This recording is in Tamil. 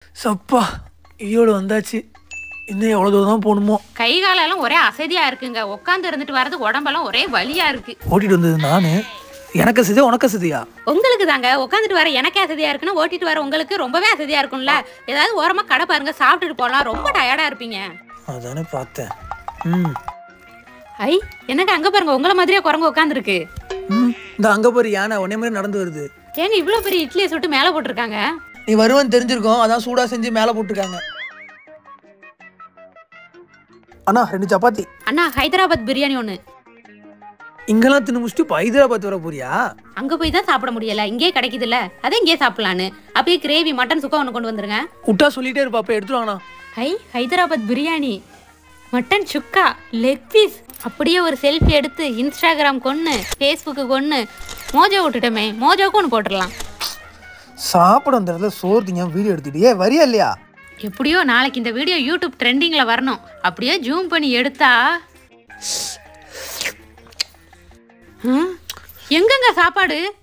சப்பா ஈயோடு வந்தாச்சு இன்னும் எவ்வளோ தூரம் தான் போகணுமோ கை காலெல்லாம் ஒரே அசதியா இருக்குங்க உட்காந்து இருந்துட்டு வர்றது உடம்பெல்லாம் ஒரே வலியா இருக்கு ஓட்டிட்டு வந்தது நான் எனக்கு சதியா உனக்கு சதியா உங்களுக்கு தாங்க உட்காந்துட்டு வர எனக்கே அசதியா இருக்குன்னா ஓட்டிட்டு வர உங்களுக்கு ரொம்பவே அசதியா இருக்கும்ல ஏதாவது ஓரமா கடை பாருங்க சாப்பிட்டுட்டு போகலாம் ரொம்ப டயர்டா இருப்பீங்க அதானே பார்த்தேன் ம் ஐ என்னங்க அங்க பாருங்க உங்கள மாதிரியே குரங்கு உட்காந்துருக்கு ம் இந்த அங்கே போய் யானை உடனே மாதிரி நடந்து வருது ஏங்க இவ்வளவு பெரிய இட்லியை சுட்டு மேல போட்டிருக்காங்க நீ வருவன்னு தெரிஞ்சிருக்கோம் அதான் சூடாக செஞ்சு மேலே போட்டிருக்காங்க அண்ணா ரெண்டு சப்பாத்தி அண்ணா ஹைதராபாத் பிரியாணி ஒண்ணு இங்கெல்லாம் தின்னு முடிச்சுட்டு இப்போ ஹைதராபாத் வர போறியா அங்க போய் தான் சாப்பிட முடியல இங்கேயே கிடைக்குதுல்ல அதை இங்கேயே சாப்பிடலான்னு அப்படியே கிரேவி மட்டன் சுக்கா ஒன்று கொண்டு வந்துருங்க விட்டா சொல்லிட்டே இருப்பா அப்போ எடுத்துட்டு வாங்கண்ணா ஹை Hyderabad biryani mutton chukka leg piece அப்படியே ஒரு செல்ஃபி எடுத்து இன்ஸ்டாகிராம் கொன்று ஃபேஸ்புக்கு கொன்று மோஜோ விட்டுட்டோமே மோஜோக்கு ஒன்று போட்டுடலாம் சாப்பிட அந்த இடத்துல சோறு திங்க வீடியோ எடுத்துட்டு ஏ வரியா இல்லையா எப்படியோ நாளைக்கு இந்த வீடியோ யூடியூப் ட்ரெண்டிங்கில் வரணும் அப்படியே ஜூம் பண்ணி எடுத்தா ஹம்? எங்கங்க சாப்பாடு